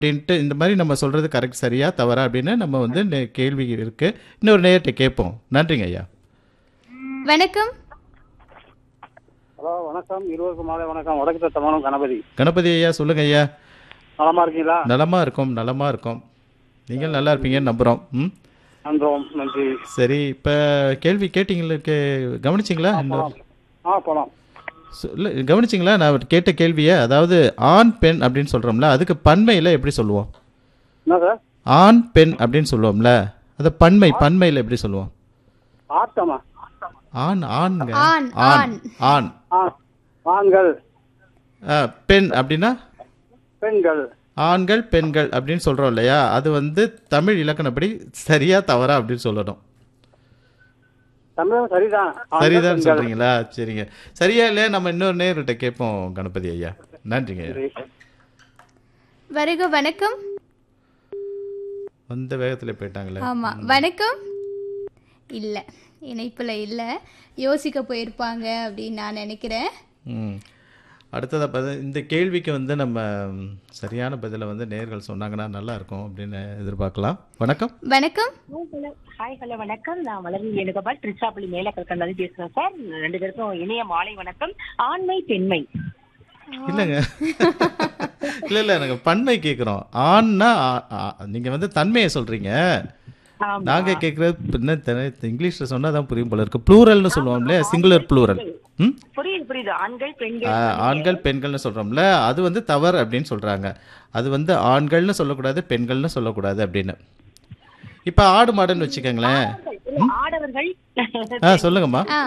அப்படின்ட்டு இந்த மாதிரி நம்ம சொல்றது கரெக்ட் சரியா தவறா அப்படின்னு நம்ம வந்து நே- கேள்வி இருக்கு இன்னொரு நேரத்தை கேட்போம் நன்றிங்க ஐயா வணக்கம் ஹலோ வணக்கம் இருவருக்கும் மாலை வணக்கம் வடக்கு தத்தமானம் கணபதி கணபதி ஐயா சொல்லுங்க ஐயா நலமா இருக்கீங்களா நலமா இருக்கோம் நலமா இருக்கோம் நீங்கள் நல்லா இருப்பீங்கன்னு நம்புறோம் ம் நன்றோம் நன்றி சரி இப்போ கேள்வி கேட்டீங்களா கே கவனிச்சிங்களா இன்னொரு ஆ போலாம் இல்லை கவனிச்சிங்களா நான் கேட்ட கேள்வியை அதாவது ஆண் பெண் அப்படின்னு சொல்கிறோம்ல அதுக்கு பன்மையில் எப்படி சொல்லுவோம் என்ன சார் ஆண் பெண் அப்படின்னு சொல்லுவோம்ல அது பன்மை பன்மையில் எப்படி சொல்லுவோம் ஆட்டமா ஆண் ஆண்ங்க ஆண், ஆண் ஆண் ஆ ஆண்கள் ஆ, பெண் அப்படின்னா பெண்கள் ஆண்கள் பெண்கள் அப்படின்னு சொல்கிறோம் இல்லையா அது வந்து தமிழ் இலக்கணப்படி சரியா தவறா அப்படின்னு சொல்லணும் தமிழகம் சரிதான் ஆண்கள், சரிதான் பெண்கள். சொல்றீங்களா சரிங்க சரியா இல்லையா நம்ம இன்னொரு நேர்கிட்ட கேட்போம் கணபதி ஐயா நன்றிங்க ஐயா சரி. வருக வணக்கம் வந்த வேகத்தில் போயிட்டாங்களே ஆமா வணக்கம் இல்ல இணைப்புல இல்ல யோசிக்க போயிருப்பாங்க அப்படின்னு நான் நினைக்கிறேன் ம் அடுத்ததாக பார்த்து இந்த கேள்விக்கு வந்து நம்ம ம், சரியான பதிலை வந்து நேர்கள் சொன்னாங்கன்னா நல்லா இருக்கும் அப்படின்னு எதிர்பார்க்கலாம் வணக்கம் வணக்கம் ஹாய் ஹலோ வணக்கம் நான் வளர்ந்து வேணுகோபால் திருச்சாப்பள்ளி மேல கற்கண்டாலும் பேசுறேன் சார் ரெண்டு பேருக்கும் இனிய மாலை வணக்கம் ஆண்மை பெண்மை இல்லைங்க இல்லை இல்லை எனக்கு பன்மை கேட்குறோம் ஆண்னா ஆ- ஆ- நீங்க வந்து தன்மையை சொல்றீங்க ஆமா. நாங்க கேட்குறது என்ன தெ- இங்கிலீஷ்ல சொன்னா தான் புரியும் போல இருக்கு ப்ளூரல்னு சொல்லுவோம் இல்லையா சிங்குலர் ப்ளூரல் ம் புரியுது புரியுது ஆண்கள் ஆ, பெண்கள் ஆண்கள் பெண்கள்னு சொல்றோம்ல அது வந்து தவறு அப்படின்னு சொல்றாங்க அது வந்து ஆண்கள்னு சொல்லக்கூடாது பெண்கள்னு சொல்லக்கூடாது அப்படின்னு இப்ப ஆடு மாடுன்னு வச்சுக்கோங்களேன் இல்ல, ஆடவர்கள் ஆ சொல்லுங்கம்மா ஆ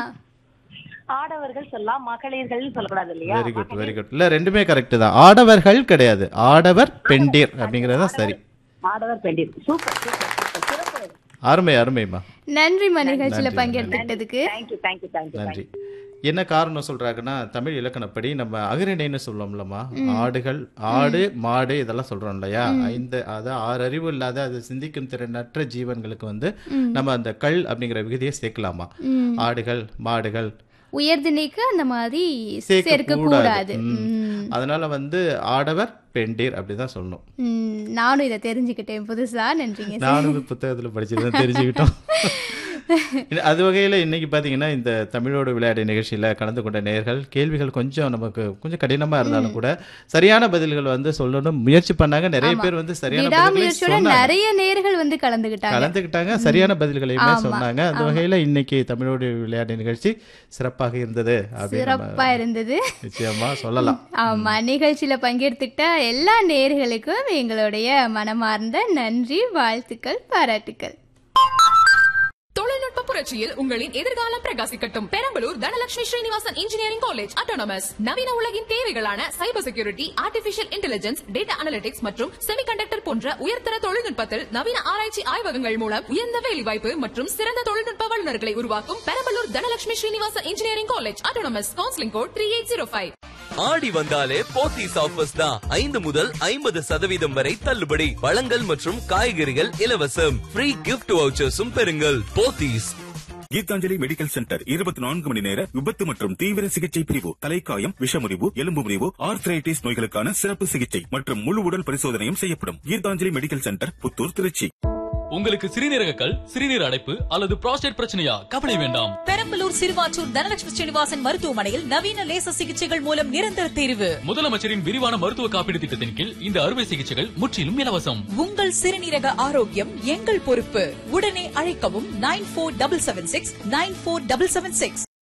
ஆடவர்கள் சொல்லலாம் மகளிர்கள் சொல்லக்கூடாது இல்லையா வெரி குட் வெரி குட் இல்ல ரெண்டுமே கரெக்ட் தான் ஆடவர்கள் கிடையாது ஆடவர் பெண்டீர் அப்படிங்கிறது தான் சரி ஆடவர் பெண்டிர் சூப்பர் சூப்பர் சூப்பர் சிறப்பு அருமை அருமைம்மா நன்றிம்மா நிகழ்ச்சியில பங்கெடுத்துக்கிட்டதுக்கு தேங்க்யூ தேங்க்யூ தேங்க்யூ நன்றி என்ன காரணம் சொல்றாங்கன்னா தமிழ் இலக்கணப்படி நம்ம அகிரணைன்னு சொல்லுவோம்லம்மா ஆடுகள் ஆடு மாடு இதெல்லாம் சொல்றோம் இல்லையா இந்த அது ஆறு அறிவு இல்லாத அது சிந்திக்கும் திறனற்ற ஜீவன்களுக்கு வந்து நம்ம அந்த கள் அப்படிங்கிற விகுதியை சேர்க்கலாமா ம். ஆடுகள் மாடுகள் உயர்திணைக்கு அந்த மாதிரி சேர்க்க சேர்க்க கூடாது கூடாது ம். ம். அதனால வந்து ஆடவர் பெண்டீர் அப்படிதான் சொல்லணும் ம், நானும் இதை தெரிஞ்சுக்கிட்டேன் புதுசா நன்றிங்க சார் நானும் இந்த புத்தகத்துல படிச்சது தெரிஞ்சுக்கிட்டோம் இது- அது வகையில் இன்னைக்கு பார்த்தீங்கன்னா இந்த தமிழோடு விளையாட்டு நிகழ்ச்சியில் கலந்து கொண்ட நேர்கள் கேள்விகள் கொஞ்சம் நமக்கு கொஞ்சம் கடினமாக இருந்தாலும் கூட சரியான பதில்கள் வந்து சொல்லணும் முயற்சி பண்ணாங்க நிறைய பேர் வந்து சரியான பதில்களை விடாமுயற்சியோட சொன்னாங்க நிறைய நேர்கள் வந்து கலந்துக்கிட்டாங்க கலந்துக்கிட்டாங்க சரியான பதில்களையுமே ஆமா, சொன்னாங்க அந்த வகையில் இன்னைக்கு தமிழோடு விளையாட்டு நிகழ்ச்சி சிறப்பாக இருந்தது அப்படின்னு நம்ம சிறப்பா இருந்தது நிச்சயமா சொல்லலாம் ஆமா நிகழ்ச்சியில பங்கெடுத்துக்கிட்ட எல்லா நேர்களுக்கும் எங்களுடைய மனமார்ந்த நன்றி வாழ்த்துக்கள் பாராட்டுக்கள் தொழில்நுட்ப புரட்சியில் உங்களின் எதிர்காலம் பிரகாசிக்கட்டும் Perambalur Dhanalakshmi Srinivasan engineering college autonomous நவீன உலகின் தேவைகளான cyber security artificial intelligence data analytics மற்றும் செமிகண்டக்டர் போன்ற உயர்தர தொழில்நுட்பத்தில் நவீன ஆராய்ச்சி ஆய்வகங்கள் மூலம் உயர்ந்த வேலைவாய்ப்பு மற்றும் சிறந்த தொழில்நுட்ப வல்லுநர்களை உருவாக்கும் Perambalur Dhanalakshmi Srinivasan engineering college autonomous counselling code three eight zero five Aadi வந்தாலே போத்தீஸ் ஆஃபர்ஸ் தான் ஐந்து முதல் ஐம்பது சதவீதம் வரை தள்ளுபடி பழங்கள் மற்றும் காய்கறிகள் இலவசம் ஃப்ரீ கிஃப்ட் வவுச்சர்ஸும் பெறுங்கள் போத்தீஸ் கீதாஞ்சலி மெடிக்கல் சென்டர் இருபத்தி நான்கு மணி நேர விபத்து மற்றும் தீவிர சிகிச்சை பிரிவு தலைக்காயம் விஷமுறிவு எலும்பு முறிவு ஆர்த்ரைட்டிஸ் நோய்களுக்கான சிறப்பு சிகிச்சை மற்றும் முழு உடல் பரிசோதனையும் செய்யப்படும் கீதாஞ்சலி மெடிக்கல் சென்டர் புத்தூர் திருச்சி உங்களுக்கு சிறுநீரக கல் சிறுநீர் அடைப்பு அல்லது புரோஸ்டேட் பிரச்சனையா கவலை வேண்டாம் பெரம்பலூர் சிறுவாச்சூர் தனலட்சுமி ஸ்ரீனிவாசன் மருத்துவமனையில் நவீன லேசர் சிகிச்சைகள் மூலம் நிரந்தர தீர்வு முதலமைச்சரின் விரிவான மருத்துவ காப்பீடு திட்டத்தின் கீழ் இந்த அறுவை சிகிச்சைகள் முற்றிலும் இலவசம் உங்கள் சிறுநீரக ஆரோக்கியம் எங்கள் பொறுப்பு உடனே அழைக்கவும் nine four double seven six nine four double seven six